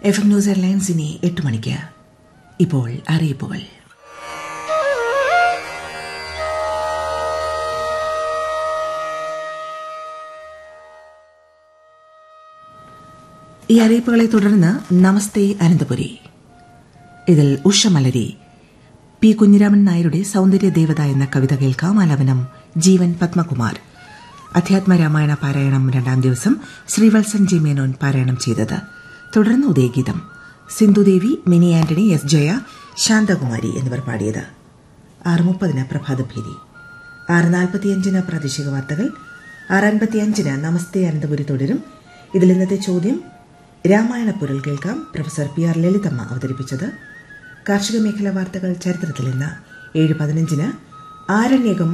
F M news airlines ഇനി എട്ട് മണിക്ക് ഇപ്പോൾ അറിയിപ്പുകൾ ഈ അറിയിപ്പുകളെ തുടർന്ന് നമസ്തേ അനന്തപുരി ഇതിൽ ഉഷമലരി പി കുഞ്ഞിരാമൻ നായരുടെ സൗന്ദര്യ ദേവത എന്ന കവിത കേൾക്കാം ആലപനം ജീവൻ പത്മകുമാർ അധ്യാത്മ രാമായണ പാരായണം രണ്ടാം ദിവസം ശ്രീവത്സൻ ജി മേനോൻ പാരായണം ചെയ്തത് തുടർന്ന് ഉദയഗീതം സിന്ധുദേവി മിനി ആന്റണി എസ് ജയ ശാന്തകുമാരി എന്നിവർ പാടിയത് ആറ് മുപ്പതിന് പ്രഭാതഭേരി ആറ് നാൽപ്പത്തിയഞ്ചിന് പ്രാദേശിക വാർത്തകൾ ആറ് അൻപത്തിയഞ്ചിന് നമസ്തേ അനന്തപുരി തുടരും ഇതിൽ ഇന്നത്തെ ചോദ്യം രാമായണ പുരൽ കേൾക്കാം പ്രൊഫസർ പി ആർ ലളിതമ്മ അവതരിപ്പിച്ചത് കാർഷിക മേഖലാ വാർത്തകൾ ചരിത്രത്തിൽ ഇന്ന് ഏഴ് പതിനഞ്ചിന് ആരണ്യകം